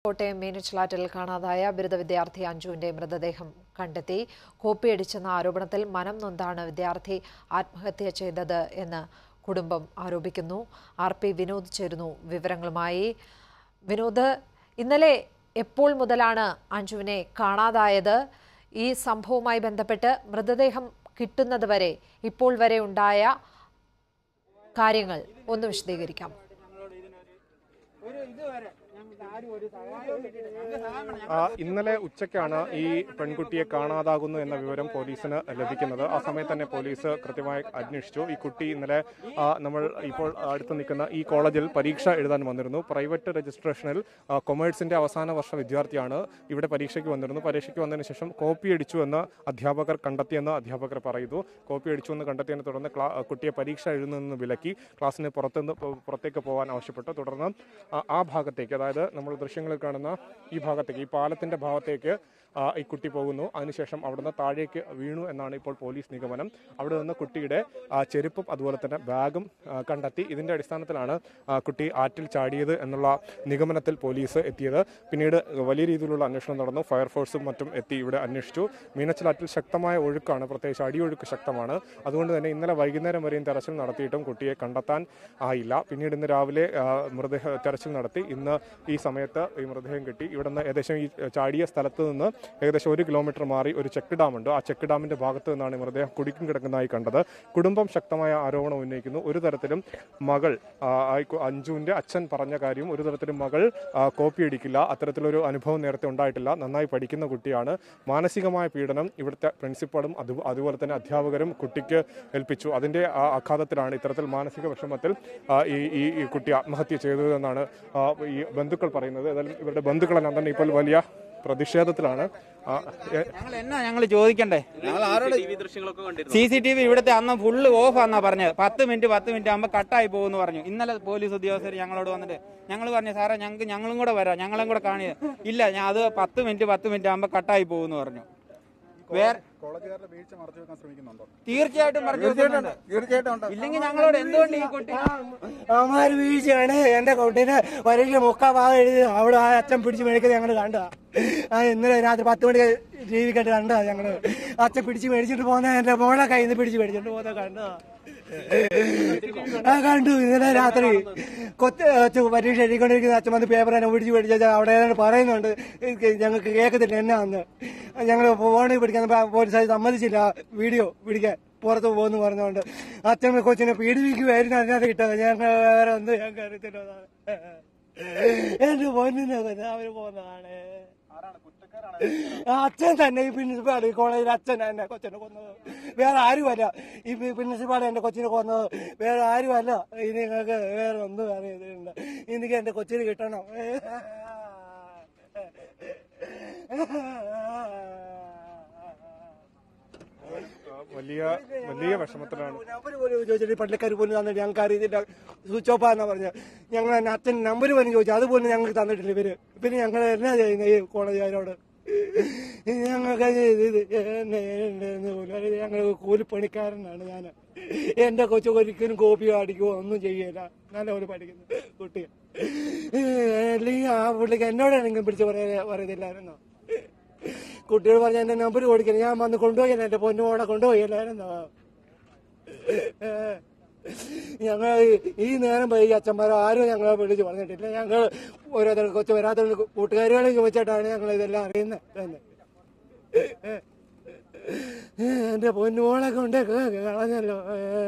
കോട്ടയം മീനച്ചിലാറ്റിൽ കാണാതായ ബിരുദ വിദ്യാർത്ഥി അഞ്ജുവിന്റെ മൃതദേഹം കണ്ടെത്തി കോപ്പിയടിച്ചെന്ന ആരോപണത്തിൽ മനം നൊന്താണ് വിദ്യാർത്ഥി ആത്മഹത്യ ചെയ്തത് എന്ന് കുടുംബം ആരോപിക്കുന്നു ആർ പി വിനോദ് ചേരുന്നു വിവരങ്ങളുമായി വിനോദ് ഇന്നലെ എപ്പോൾ മുതലാണ് അഞ്ജുവിനെ കാണാതായത് ഈ സംഭവവുമായി ബന്ധപ്പെട്ട് മൃതദേഹം കിട്ടുന്നത് വരെ ഇപ്പോൾ വരെ ഉണ്ടായ കാര്യങ്ങൾ ഒന്ന് വിശദീകരിക്കാം ആ, ഇന്നലെ ഉച്ചയ്ക്കാണ് ഈ പെൺകുട്ടിയെ കാണാതാകുന്നു എന്ന വിവരം പോലീസിന് ലഭിക്കുന്നത് ആ സമയത്ത് തന്നെ പോലീസ് കൃത്യമായി അന്വേഷിച്ചു ഈ കുട്ടി ഇന്നലെ ആ, നമ്മൾ ഇപ്പോൾ അടുത്ത് നിൽക്കുന്ന ഈ കോളേജിൽ പരീക്ഷ എഴുതാൻ വന്നിരുന്നു പ്രൈവറ്റ് രജിസ്ട്രേഷനിൽ ആ, കൊമേഴ്സിന്റെ അവസാന വർഷ വിദ്യാർത്ഥിയാണ് ഇവിടെ പരീക്ഷയ്ക്ക് വന്നിരുന്നു പരീക്ഷയ്ക്ക് വന്നതിന് ശേഷം കോപ്പി അടിച്ചു എന്ന് അധ്യാപകർ കണ്ടെത്തിയെന്ന് അധ്യാപകർ പറയുന്നു കോപ്പി അടിച്ചു എന്ന് കണ്ടെത്തിയതിനെ തുടർന്ന് ക്ലാ- കുട്ടിയെ പരീക്ഷ എഴുതുന്നതിൽ നിന്ന് വിലക്കി ക്ലാസ്സിന് പുറത്തുനിന്ന് പു- പുറത്തേക്ക് പോകാൻ ആവശ്യപ്പെട്ടു തുടർന്ന് ആ- ആ ഭാഗത്തേക്ക് അതായത് നമ്മൾ ദൃശ്യങ്ങളിൽ കാണുന്ന ഈ ഭാഗത്തേക്ക് ഈ പാലത്തിന്റെ ഭാഗത്തേക്ക് ആ, ഈ കുട്ടി പോകുന്നു അതിനുശേഷം അവിടുന്ന് താഴേക്ക് വീണു എന്നാണ് ഇപ്പോൾ പോലീസ് നിഗമനം അവിടെ നിന്ന് കുട്ടിയുടെ ആ, ചെരുപ്പും അതുപോലെ തന്നെ ബാഗും ആ, കണ്ടെത്തി ഇതിന്റെ അടിസ്ഥാനത്തിലാണ് ആ, കുട്ടി ആറ്റിൽ ചാടിയത് എന്നുള്ള നിഗമനത്തിൽ പോലീസ് എത്തിയത് പിന്നീട് വലിയ രീതിയിലുള്ള അന്വേഷണം നടന്നു ഫയർഫോഴ്സും മറ്റും എത്തി ഇവിടെ അന്വേഷിച്ചു മീനച്ചിലാറ്റിൽ ശക്തമായ ഒഴുക്കാണ് പ്രത്യേകിച്ച് അടിയൊഴുക്ക് ശക്തമാണ് അതുകൊണ്ട് തന്നെ ഇന്നലെ വൈകുന്നേരം വരെയും തെരച്ചിൽ നടത്തിയിട്ടും കുട്ടിയെ കണ്ടെത്താൻ ആയില്ല പിന്നീട് ഇന്ന് രാവിലെ ആ, മൃതദേഹ തെരച്ചിൽ നടത്തി ഇന്ന് ഈ സമയത്ത് ഈ മൃതദേഹം കിട്ടി ഇവിടെ നിന്ന് ഏകദേശം ഈ ചാടിയ സ്ഥലത്ത് നിന്ന് ഏകദേശം ഒരു കിലോമീറ്റർ മാറി ഒരു ചെക്ക് ഡാം ഉണ്ട് ആ ചെക്ക് ഡാമിന്റെ ഭാഗത്ത് നിന്നാണ് ഈ മൃതദേഹം കുടുക്കും കിടക്കുന്നതായി കണ്ടത് കുടുംബം ശക്തമായ ആരോപണം ഉന്നയിക്കുന്നു ഒരു തരത്തിലും മകൾ ആ, ആ കു- അഞ്ജുവിന്റെ അച്ഛൻ പറഞ്ഞ കാര്യം ഒരു തരത്തിലും മകൾ ആ, കോപ്പി അടിക്കില്ല അത്തരത്തിലൊരു അനുഭവം നേരത്തെ ഉണ്ടായിട്ടില്ല നന്നായി പഠിക്കുന്ന കുട്ടിയാണ് മാനസികമായ പീഡനം ഇവിടുത്തെ പ്രിൻസിപ്പളും അത് അതുപോലെ തന്നെ അധ്യാപകരും കുട്ടിക്ക് ഏൽപ്പിച്ചു അതിന്റെ ആ ആഘാതത്തിലാണ് ഇത്തരത്തിൽ മാനസിക വിഷമത്തിൽ ആ, ഈ ഈ ഈ കുട്ടി ആത്മഹത്യ ചെയ്തതെന്നാണ് ആ, ഈ ബന്ധുക്കൾ പറയുന്നത് ഏതായാലും ഇവരുടെ ബന്ധുക്കളെല്ലാം തന്നെ ഇപ്പോൾ വലിയ പ്രതിഷേധത്തിലാണ് ആ, എ- ഞങ്ങൾ എന്നാ ഞങ്ങൾ ചോദിക്കണ്ടേ ദൃശ്യങ്ങളൊക്കെ കണ്ടിരുന്നു സി സി ടി വി ഇവിടുത്തെ അന്ന് ഫുള്ള് ഓഫ് ആന്നാ പറഞ്ഞത് പത്ത് മിനിറ്റ് പത്ത് മിനിറ്റ് ആകുമ്പോൾ കട്ടായി പോകുമെന്ന് പറഞ്ഞു ഇന്നലെ പോലീസ് ഉദ്യോഗസ്ഥർ ഞങ്ങളോട് വന്നിട്ട് ഞങ്ങൾ പറഞ്ഞു സാറേ ഞങ്ങൾക്ക് ഞങ്ങളും കൂടെ വരാം ഞങ്ങളും കൂടെ കാണിയ ഇല്ല ഞാൻ അത് പത്ത് മിനിറ്റ് പത്ത് മിനിറ്റ് ആകുമ്പോൾ കട്ടായി പോകുമെന്ന് പറഞ്ഞു വേറെ കോളേജുകാരുടെ വീഴ്ച മറച്ചു വെക്കാൻ ശ്രമിക്കുന്നുണ്ടോ തീർച്ചയായിട്ടും പറഞ്ഞു വെക്കുന്നുണ്ട്. തീർച്ചയായിട്ടും ഉണ്ട് ഇല്ലെങ്കിൽ ഞങ്ങളോട് എന്തുകൊണ്ട് ഈ കുട്ടി അവന്മാര് വീഴ്ചയാണ് എന്റെ കുട്ടീനെ പരീക്ഷ മുക്കാ ഭാഗം എഴുതി അവിടെ ആ അച്ഛൻ പിടിച്ച് മേടിക്കുന്നത് ഞങ്ങൾ കണ്ടതാ ആ ഇന്നലെ രാത്രി പത്ത് മണിക്ക് ടി വി കണ്ട് കണ്ടതാ ഞങ്ങള് അച്ഛൻ പിടിച്ച് മേടിച്ചിട്ട് പോകുന്ന എന്റെ മോളെ കയ്യിൽ നിന്ന് പിടിച്ച് മേടിച്ചിട്ട് പോകുന്ന കണ്ടതാ ആ കണ്ടു ഇന്നലെ രാത്രി കൊത്ത് അച്ഛൻ പരീക്ഷ എഴുതിക്കൊണ്ടിരിക്കുന്ന അച്ഛൻ വന്ന് പേപ്പർ എന്നെ പിടിച്ച് മേടിച്ച അവിടെ ഏതാണ്ട് പറയുന്നുണ്ട് എനിക്ക് ഞങ്ങൾക്ക് കേൾക്കത്തില്ല എന്നാന്ന് ഞങ്ങൾ ഫോണിൽ പിടിക്കാൻ പോലീസ് സമ്മതിച്ചില്ല വീഡിയോ പിടിക്കാൻ പുറത്ത് പോകുന്നു പറഞ്ഞുകൊണ്ട് അച്ഛൻ കൊച്ചിനെ പീഡിപ്പിക്കുമായിരുന്നു അതിനകത്ത് കിട്ടാതെ ഞങ്ങൾ വേറെ ഒന്നും ഞങ്ങൾക്ക് അറിയത്തില്ല എന്റെ പൊന്നിനെ കൊന്ന് അവര് പോകുന്നതാണ് ആ അച്ഛൻ തന്നെ ഈ പ്രിൻസിപ്പാൾ ഈ കോളേജിൽ അച്ഛൻ എന്നെ കൊച്ചിനെ കൊന്നത് വേറെ ആരുമല്ല ഈ പ്രിൻസിപ്പാൾ എന്റെ കൊച്ചിനെ കൊന്നത് വേറെ ആരുമല്ല ഇനി നിങ്ങൾക്ക് വേറെ ഒന്നും അറിയത്തില്ല എനിക്ക് എന്റെ കൊച്ചിന് കിട്ടണം വലിയ വലിയ വിഷമത്തിലാണ് നമ്പർ പോലും ചോദിച്ചിട്ട് പള്ളിക്കാർ പോലും തന്നിട്ട് ഞങ്ങൾക്ക് അറിയത്തില്ല സ്വിച്ച് ഓഫ് ആണെന്നാ പറഞ്ഞത് ഞങ്ങൾ തന്നെ അച്ഛൻ നമ്പർ പോലും ചോദിച്ചു അതുപോലും ഞങ്ങൾക്ക് തന്നിട്ടില്ല ഇവര് പിന്നെ ഞങ്ങൾ എന്നാ ചെയ്യുന്നത് ഈ കോളേജുകാരോട് ഞങ്ങൾക്ക് ഇത് ഇത് എന്നെ എന്നെ പോലും അറിയില്ല. ഞങ്ങൾ കൂലിപ്പണിക്കാരനാണ് ഞാൻ എന്റെ കൊച്ചു ഒരിക്കലും കോപ്പിയോ അടിക്കുകയോ ഒന്നും ചെയ്യില്ല നല്ലപോലെ പഠിക്കുന്നു കുട്ടി അല്ലെങ്കിൽ ആ പുള്ളിക്ക് എന്നോടാണെങ്കിലും പിടിച്ച് പറയാ പറയത്തില്ലായിരുന്നോ കുട്ടിയോട് പറഞ്ഞ എന്റെ നമ്പർ കൊടുക്കണം ഞാൻ വന്ന് കൊണ്ടുപോയില്ല എന്റെ പൊന്നുമോളെ കൊണ്ടുപോയില്ലായിരുന്നോ ഞങ്ങൾ ഈ നേരം പോയി അച്ഛന്മാരോ ആരും ഞങ്ങളെ വിളിച്ച് പറഞ്ഞിട്ടില്ല ഞങ്ങൾ ഓരോരുത്തർ കൊച്ചു വരാത്ത കൂട്ടുകാരികളെ ചോദിച്ചിട്ടാണ് ഞങ്ങൾ ഇതെല്ലാം അറിയുന്നത് തന്നെ എന്റെ പൊന്നുമോളെ കൊണ്ട് കളഞ്ഞല്ലോ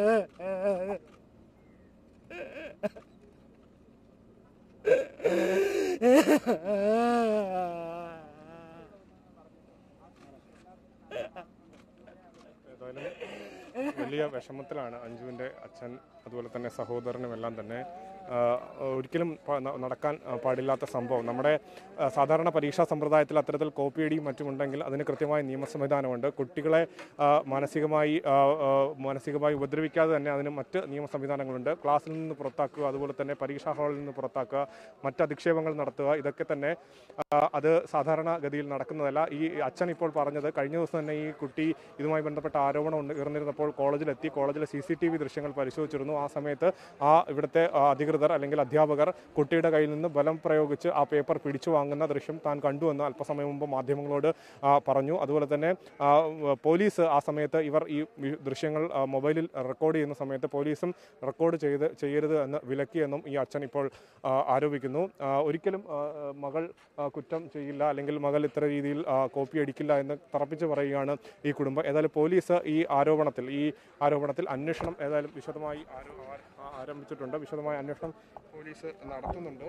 ഏതായാലും വലിയ വിഷമത്തിലാണ് അഞ്ജുവിന്റെ അച്ഛൻ അതുപോലെ തന്നെ സഹോദരനും എല്ലാം തന്നെ ആ, ഒരിക്കലും പ- ന- നടക്കാൻ ആ, പാടില്ലാത്ത സംഭവം നമ്മുടെ ആ, സാധാരണ പരീക്ഷാ സമ്പ്രദായത്തിൽ അത്തരത്തിൽ കോപ്പിയടിയും മറ്റുമുണ്ടെങ്കിൽ അതിന് കൃത്യമായ നിയമ സംവിധാനമുണ്ട് കുട്ടികളെ ആ, മാനസികമായി ആ, ആ, മാനസികമായി ഉപദ്രവിക്കാതെ തന്നെ അതിന് മറ്റ് നിയമ സംവിധാനങ്ങളുണ്ട് ക്ലാസ്സിൽ നിന്ന് പുറത്താക്കുക അതുപോലെ തന്നെ പരീക്ഷാ ഹാളിൽ നിന്ന് പുറത്താക്കുക മറ്റ് അധിക്ഷേപങ്ങൾ നടത്തുക ഇതൊക്കെ തന്നെ ആ, അത് സാധാരണ ഗതിയിൽ നടക്കുന്നതല്ല ഈ അച്ഛൻ ഇപ്പോൾ പറഞ്ഞത് കഴിഞ്ഞ ദിവസം തന്നെ ഈ കുട്ടി ഇതുമായി ബന്ധപ്പെട്ട ആരോപണം ഉണ്ട് ഉയർന്നിരുന്നപ്പോൾ കോളേജിലെത്തി കോളേജിലെ സി സി ടി വി ദൃശ്യങ്ങൾ പരിശോധിച്ചിരുന്നു ആ സമയത്ത് ആ ഇവിടുത്തെ ആ, അധികൃതർ അധികൃതർ അല്ലെങ്കിൽ അധ്യാപകർ കുട്ടിയുടെ കയ്യിൽ നിന്ന് ബലം പ്രയോഗിച്ച് ആ പേപ്പർ പിടിച്ചു വാങ്ങുന്ന ദൃശ്യം താൻ കണ്ടുവെന്ന് അല്പസമയം മുമ്പ് മാധ്യമങ്ങളോട് ആ, പറഞ്ഞു അതുപോലെ തന്നെ ആ, പോലീസ് ആ സമയത്ത് ഇവർ ഈ വി- ദൃശ്യങ്ങൾ ആ, മൊബൈലിൽ റെക്കോർഡ് ചെയ്യുന്ന സമയത്ത് പോലീസും റെക്കോർഡ് ചെയ്ത് ചെയ്യരുത് എന്ന് വിലക്കിയെന്നും ഈ അച്ഛൻ ഇപ്പോൾ ആ, ആരോപിക്കുന്നു ആ, ഒരിക്കലും ആ, മകൾ ആ, കുറ്റം ചെയ്യില്ല അല്ലെങ്കിൽ മകൾ ഇത്ര രീതിയിൽ ആ, കോപ്പി അടിക്കില്ല എന്ന് തറപ്പിച്ച് പറയുകയാണ് ഈ കുടുംബം ഏതായാലും പോലീസ് ഈ ആരോപണത്തിൽ ഈ ആരോപണത്തിൽ അന്വേഷണം ഏതായാലും വിശദമായി ആരോ- ആ- ആരംഭിച്ചിട്ടുണ്ട് വിശദമായ അന്വേഷണം പോലീസ് നടത്തുന്നുണ്ട്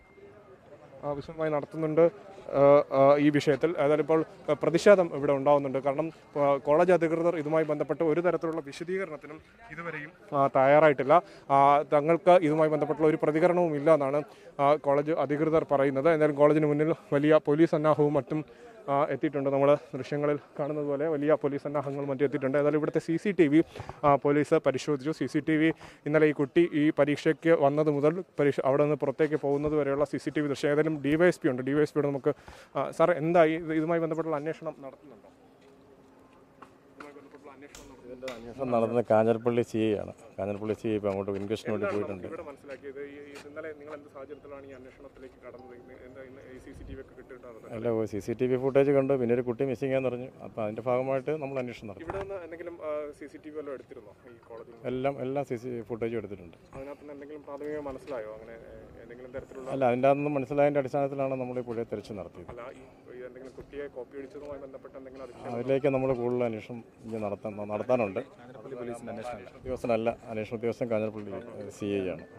ആ, വിശദമായി നടത്തുന്നുണ്ട് ആ, ആ, ഈ വിഷയത്തിൽ ഏതായാലും ഇപ്പോൾ ആ, പ്രതിഷേധം ഇവിടെ ഉണ്ടാവുന്നുണ്ട് കാരണം ആ, കോളേജ് അധികൃതർ ഇതുമായി ബന്ധപ്പെട്ട് ഒരു തരത്തിലുള്ള വിശദീകരണത്തിനും ഇതുവരെയും ആ, തയ്യാറായിട്ടില്ല ആ, തങ്ങൾക്ക് ഇതുമായി ബന്ധപ്പെട്ടുള്ള ഒരു പ്രതികരണവും ഇല്ല എന്നാണ് ആ, കോളേജ് അധികൃതർ പറയുന്നത് എന്തായാലും കോളേജിന് മുന്നിൽ വലിയ പോലീസ് സന്നാഹവും മറ്റും ആ, എത്തിയിട്ടുണ്ട് നമ്മൾ ദൃശ്യങ്ങളിൽ കാണുന്നത് പോലെ വലിയ പോലീസ് സന്നാഹങ്ങളും മറ്റും എത്തിയിട്ടുണ്ട് ഏതായാലും ഇവിടുത്തെ C C T V police പരിശോധിച്ചു സി സി ടി വി ഇന്നലെ ഈ കുട്ടി ഈ പരീക്ഷയ്ക്ക് വന്നത് മുതൽ പരീക്ഷ അവിടെ നിന്ന് പുറത്തേക്ക് പോകുന്നത് വരെയുള്ള സി സി ടി വി ദൃശ്യം ഏതായാലും ഡിവൈഎസ്പി ഉണ്ട് ഡിവൈഎസ്പിയോട് നമുക്ക് ആ, സാർ എന്തായി ഇത് ഇതുമായി ബന്ധപ്പെട്ടുള്ള അന്വേഷണം നടത്തുന്നുണ്ടോ ഇതുമായി ബന്ധപ്പെട്ടുള്ള അന്വേഷണം നടത്തുന്നുണ്ടോ? ഇതിന്റെ അന്വേഷണം നടന്നത് കാഞ്ഞിരപ്പള്ളി സി ആണ് കാഞ്ഞിരപ്പള്ളി സി ഇപ്പോൾ അങ്ങോട്ട് ഇൻക്വസ്റ്റിന് വേണ്ടി എന്താണ് പോയിട്ടുണ്ട് നമുക്ക് ഇവിടെ മനസ്സിലാക്കിയത് ഈ ഈ ഇന്നലെ നിങ്ങൾ എന്ത് സാഹചര്യത്തിലാണ് ഈ അന്വേഷണത്തിലേക്ക് കടന്നത് ഇന്ന് എന്താ ഇന്ന് ഈ സി സി ടി വി ഒക്കെ കിട്ടിയിട്ടാണ് അല്ല C C T V footage കണ്ടു പിന്നെ ഒരു കുട്ടി മിസ്സിംഗ് ആണെന്ന് പറഞ്ഞു അപ്പോൾ അതിൻ്റെ ഭാഗമായിട്ട് നമ്മൾ അന്വേഷണം നടത്തി ഇവിടെ നിന്ന് എന്തെങ്കിലും സി സി ടി വി വല്ലതും എടുത്തിരുന്നോ ഈ കോളേജിൽ നിന്ന്? എല്ലാം എല്ലാ സി സി ഫുട്ടേജും എടുത്തിട്ടുണ്ട് അതിനകത്ത് നിന്ന് എന്തെങ്കിലും പ്രാഥമിക മനസ്സിലായോ അങ്ങനെ ഏഹ്, എന്തെങ്കിലും തരത്തിലുള്ള അല്ല അതിൻ്റെ അതൊന്നും മനസ്സിലായതിൻ്റെ അടിസ്ഥാനത്തിലാണ് നമ്മൾ ഈ പുഴയെ തിരച്ചു നടത്തിയത് അല്ല ഈ ഈ എന്തെങ്കിലും കുട്ടിയെ കോപ്പി അടിച്ചതുമായി ബന്ധപ്പെട്ട് എന്തെങ്കിലും അതിശയം അതിലേക്ക് നമ്മൾ കൂടുതൽ അന്വേഷണം ഇനി നടത്താൻ നടത്താനുണ്ട് ഉദ്യോഗസ്ഥനല്ല അന്വേഷണ ഉദ്യോഗസ്ഥൻ കാഞ്ഞിരപ്പള്ളി സി ഐ ആണ്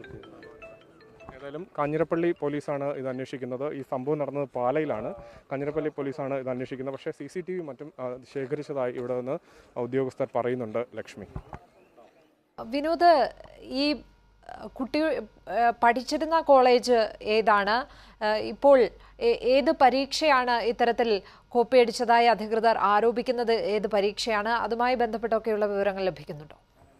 ഏതായാലും കാഞ്ഞിരപ്പള്ളി പോലീസാണ് ഇത് അന്വേഷിക്കുന്നത് ഈ സംഭവം നടന്നത് പാലയിലാണ് കാഞ്ഞിരപ്പള്ളി പോലീസാണ് ഇത് അന്വേഷിക്കുന്നത് പക്ഷേ സി സി ടി വി മറ്റും ആ, ശേഖരിച്ചതായി ഇവിടെ നിന്ന് ഉദ്യോഗസ്ഥർ പറയുന്നുണ്ട് ലക്ഷ്മി വിനോദ് ഈ അഹ്, കുട്ടി അഹ്, പഠിച്ചിരുന്ന കോളേജ് ഏതാണ് അഹ്, ഇപ്പോൾ ഏ- ഏത് പരീക്ഷയാണ് ഇത്തരത്തിൽ കോപ്പിയടിച്ചതായി അധികൃതർ ആരോപിക്കുന്നത് ഏത് പരീക്ഷയാണ് അതുമായി ബന്ധപ്പെട്ടൊക്കെയുള്ള വിവരങ്ങൾ ലഭിക്കുന്നുണ്ടോ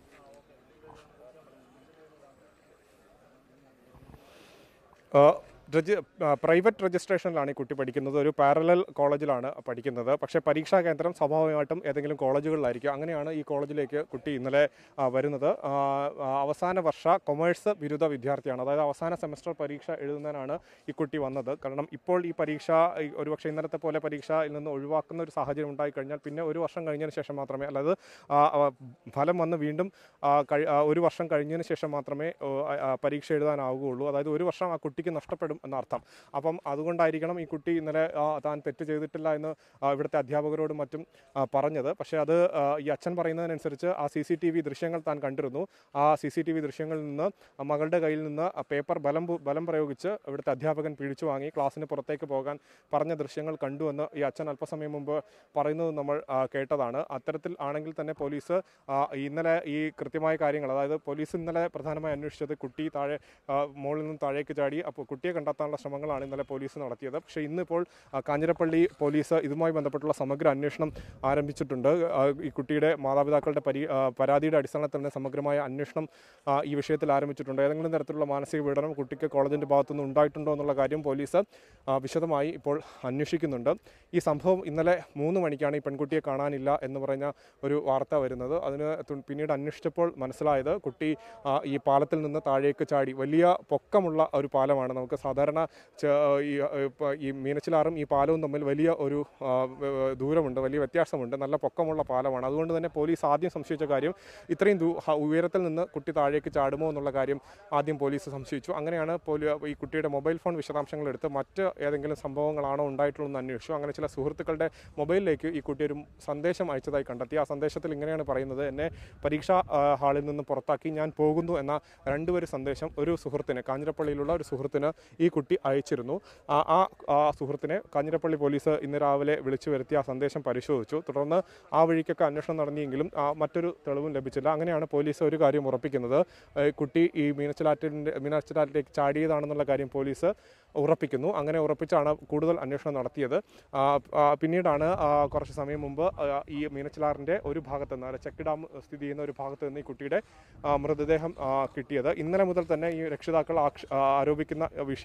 ആ, രജി ആ, പ്രൈവറ്റ് രജിസ്ട്രേഷനിലാണ് ഈ കുട്ടി പഠിക്കുന്നത് ഒരു പാരലൽ കോളേജിലാണ് പഠിക്കുന്നത് പക്ഷേ പരീക്ഷാ കേന്ദ്രം സ്വാഭാവികമായിട്ടും ഏതെങ്കിലും കോളേജുകളിലായിരിക്കും അങ്ങനെയാണ് ഈ കോളേജിലേക്ക് കുട്ടി ഇന്നലെ ആ, വരുന്നത് ആ, ആ, അവസാന വർഷ കൊമേഴ്സ് ബിരുദ വിദ്യാർത്ഥിയാണ് അതായത് അവസാന സെമസ്റ്റർ പരീക്ഷ എഴുതുന്നതിനാണ് ഈ കുട്ടി വന്നത് കാരണം ഇപ്പോൾ ഈ പരീക്ഷ ഈ ഒരുപക്ഷെ ഇന്നലത്തെ പോലെ പരീക്ഷയിൽ നിന്ന് ഒഴിവാക്കുന്ന ഒരു സാഹചര്യം ഉണ്ടായിക്കഴിഞ്ഞാൽ പിന്നെ ഒരു വർഷം കഴിഞ്ഞതിന് ശേഷം മാത്രമേ അല്ലാതെ ആ, ആ, ഫലം വന്ന് വീണ്ടും ആ, കഴി- ആ, ഒരു വർഷം കഴിഞ്ഞതിന് ശേഷം മാത്രമേ ഓ, ആ, ആ, പരീക്ഷ എഴുതാനാവുകയുള്ളൂ അതായത് ഒരു വർഷം ആ കുട്ടിക്ക് നഷ്ടപ്പെടും എന്നർത്ഥം അപ്പം അതുകൊണ്ടായിരിക്കണം ഈ കുട്ടി ഇന്നലെ ആ, താൻ തെറ്റ് ചെയ്തിട്ടില്ല എന്ന് ആ, ഇവിടുത്തെ അധ്യാപകരോടും മറ്റും ആ, പറഞ്ഞത് പക്ഷേ അത് ആ, ഈ അച്ഛൻ പറയുന്നതിനനുസരിച്ച് ആ സി സി ടി വി ദൃശ്യങ്ങൾ താൻ കണ്ടിരുന്നു ആ സി സി ടി വി ദൃശ്യങ്ങളിൽ നിന്ന് ആ മകളുടെ കയ്യിൽ നിന്ന് ആ പേപ്പർ ബലം പു- ബലം പ്രയോഗിച്ച് ഇവിടുത്തെ അധ്യാപകൻ പിടിച്ചു വാങ്ങി ക്ലാസ്സിന് പുറത്തേക്ക് പോകാൻ പറഞ്ഞ ദൃശ്യങ്ങൾ കണ്ടുവെന്ന് ഈ അച്ഛൻ അല്പസമയം മുമ്പ് പറയുന്നത് നമ്മൾ ആ, കേട്ടതാണ് അത്തരത്തിൽ ആണെങ്കിൽ തന്നെ പോലീസ് ആ, ഇന്നലെ ഈ കൃത്യമായ കാര്യങ്ങൾ അതായത് പോലീസ് ഇന്നലെ പ്രധാനമായി അന്വേഷിച്ചത് കുട്ടി താഴെ ആ, മുകളിൽ നിന്ന് താഴേക്ക് ചാടി അപ്പോൾ കുട്ടിയെ കണ്ടെത്താനുള്ള ശ്രമങ്ങളാണ് ഇന്നലെ പോലീസ് നടത്തിയത് പക്ഷേ ഇന്നിപ്പോൾ ആ, കാഞ്ഞിരപ്പള്ളി പോലീസ് ഇതുമായി ബന്ധപ്പെട്ടുള്ള സമഗ്ര അന്വേഷണം ആരംഭിച്ചിട്ടുണ്ട് ആ, ഈ കുട്ടിയുടെ മാതാപിതാക്കളുടെ പരി ആ, പരാതിയുടെ അടിസ്ഥാനത്തിൽ തന്നെ സമഗ്രമായ അന്വേഷണം ആ, ഈ വിഷയത്തിൽ ആരംഭിച്ചിട്ടുണ്ട് ഏതെങ്കിലും തരത്തിലുള്ള മാനസിക പീഡനം കുട്ടിക്ക് കോളേജിൻ്റെ ഭാഗത്തുനിന്ന് ഉണ്ടായിട്ടുണ്ടോ എന്നുള്ള കാര്യം പോലീസ് ആ, വിശദമായി ഇപ്പോൾ അന്വേഷിക്കുന്നുണ്ട് ഈ സംഭവം ഇന്നലെ മൂന്ന് മണിക്കാണ് ഈ പെൺകുട്ടിയെ കാണാനില്ല എന്ന് പറഞ്ഞ ഒരു വാർത്ത വരുന്നത് അതിന് തു- പിന്നീട് അന്വേഷിച്ചപ്പോൾ മനസ്സിലായത് കുട്ടി ആ, ഈ പാലത്തിൽ നിന്ന് താഴേക്ക് ചാടി വലിയ പൊക്കമുള്ള ഒരു പാലമാണ് നമുക്ക് സാധാരണ ച- ഈ ആ, ഇപ്പ ഈ മീനച്ചിലാറും ഈ പാലവും തമ്മിൽ വലിയ ഒരു ആ, വ- വ- ദൂരമുണ്ട് വലിയ വ്യത്യാസമുണ്ട് നല്ല പൊക്കമുള്ള പാലമാണ് അതുകൊണ്ട് തന്നെ പോലീസ് ആദ്യം സംശയിച്ച കാര്യം ഇത്രയും ദൂ ഹ- ഉയരത്തിൽ നിന്ന് കുട്ടി താഴേക്ക് ചാടുമോ എന്നുള്ള കാര്യം ആദ്യം പോലീസ് സംശയിച്ചു അങ്ങനെയാണ് പോലീ ഈ കുട്ടിയുടെ മൊബൈൽ ഫോൺ വിശദാംശങ്ങൾ എടുത്ത് മറ്റ് ഏതെങ്കിലും സംഭവങ്ങളാണോ ഉണ്ടായിട്ടുള്ളതെന്ന് അന്വേഷിച്ചു അങ്ങനെ ചില സുഹൃത്തുക്കളുടെ മൊബൈലിലേക്ക് ഈ കുട്ടി ഒരു സന്ദേശം അയച്ചതായി കണ്ടെത്തി ആ സന്ദേശത്തിൽ ഇങ്ങനെയാണ് പറയുന്നത് എന്നെ പരീക്ഷാ ആ, ഹാളിൽ നിന്ന് പുറത്താക്കി ഞാൻ പോകുന്നു എന്ന രണ്ടുപേര് സന്ദേശം ഒരു സുഹൃത്തിന് കാഞ്ഞിരപ്പള്ളിയിലുള്ള ഒരു സുഹൃത്തിന് ഈ കുട്ടി അയച്ചിരുന്നു ആ ആ ആ സുഹൃത്തിനെ കാഞ്ഞിരപ്പള്ളി പോലീസ് ഇന്ന് രാവിലെ വിളിച്ചു വരുത്തി ആ സന്ദേശം പരിശോധിച്ചു തുടർന്ന് ആ വഴിക്കൊക്കെ അന്വേഷണം നടത്തിയെങ്കിലും ആ മറ്റൊരു തെളിവും ലഭിച്ചില്ല അങ്ങനെയാണ് പോലീസ് ഒരു കാര്യം ഉറപ്പിക്കുന്നത് ഏഹ് കുട്ടി ഈ മീനച്ചിലാറ്റിൻ്റെ മീനച്ചിലാറ്റിലേക്ക് ചാടിയതാണെന്നുള്ള കാര്യം പോലീസ് ഉറപ്പിക്കുന്നു അങ്ങനെ ഉറപ്പിച്ചാണ് കൂടുതൽ അന്വേഷണം നടത്തിയത് ആ, ആ, പിന്നീടാണ് ആ, കുറച്ച് സമയം മുമ്പ് ആ, ഈ മീനച്ചിലാറിൻ്റെ ഒരു ഭാഗത്ത് നിന്ന് അതായത് ചെക്ക് ഡാം സ്ഥിതി ചെയ്യുന്ന ഒരു ഭാഗത്ത് നിന്ന് ഈ കുട്ടിയുടെ ആ, മൃതദേഹം ആ, കിട്ടിയത് ഇന്നലെ മുതൽ തന്നെ ഈ രക്ഷിതാക്കൾ ആക്ഷ- ആ, ആരോപിക്കുന്ന വിഷയം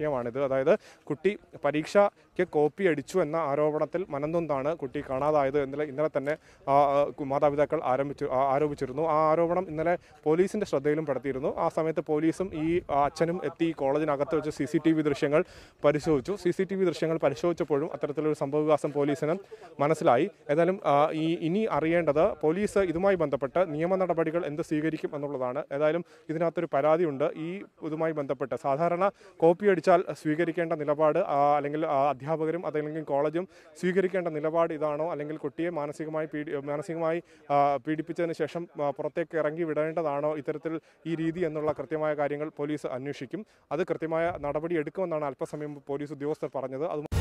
സമയമാണിത് അതായത് കുട്ടി പരീക്ഷയ്ക്ക് കോപ്പി അടിച്ചു എന്ന ആരോപണത്തിൽ മനംനൊന്താണ് കുട്ടി കാണാതായത് ഇന്നലെ ഇന്നലെ തന്നെ ആ, ആ, കു- മാതാപിതാക്കൾ ആരംഭിച്ചു ആ, ആരോപിച്ചിരുന്നു ആ ആരോപണം ഇന്നലെ പോലീസിന്റെ ശ്രദ്ധയിലും പെടുത്തിയിരുന്നു ആ സമയത്ത് പോലീസും ഈ ആ, അച്ഛനും എത്തി കോളേജിനകത്ത് വെച്ച് സി സി ടി വി ദൃശ്യങ്ങൾ പരിശോധിച്ചു സി സി ടി വി ദൃശ്യങ്ങൾ പരിശോധിച്ചപ്പോഴും അത്തരത്തിലൊരു സംഭവവികാസം പോലീസിന് മനസ്സിലായി ഏതായാലും ആ, ഈ ഇനി അറിയേണ്ടത് പോലീസ് ഇതുമായി ബന്ധപ്പെട്ട് നിയമ നടപടികൾ എന്ത് സ്വീകരിക്കും എന്നുള്ളതാണ് ഏതായാലും ഇതിനകത്തൊരു പരാതിയുണ്ട് ഈ ഇതുമായി ബന്ധപ്പെട്ട് സാധാരണ കോപ്പി അടിച്ചാൽ സ്വീകരിക്കേണ്ട നിലപാട് ആ, അല്ലെങ്കിൽ ആ, അധ്യാപകരും അതല്ലെങ്കിൽ കോളേജും സ്വീകരിക്കേണ്ട നിലപാട് ഇതാണോ അല്ലെങ്കിൽ കുട്ടിയെ മാനസികമായി പീഡി മാനസികമായി ആ, പീഡിപ്പിച്ചതിന് ശേഷം ആ, പുറത്തേക്ക് ഇറങ്ങി വിടേണ്ടതാണോ ഇത്തരത്തിൽ ഈ രീതി എന്നുള്ള കൃത്യമായ കാര്യങ്ങൾ പോലീസ് അന്വേഷിക്കും അത് കൃത്യമായ നടപടി എടുക്കുമെന്നാണ് അല്പസമയം മുമ്പ് പോലീസ് ഉദ്യോഗസ്ഥർ പറഞ്ഞത് അത്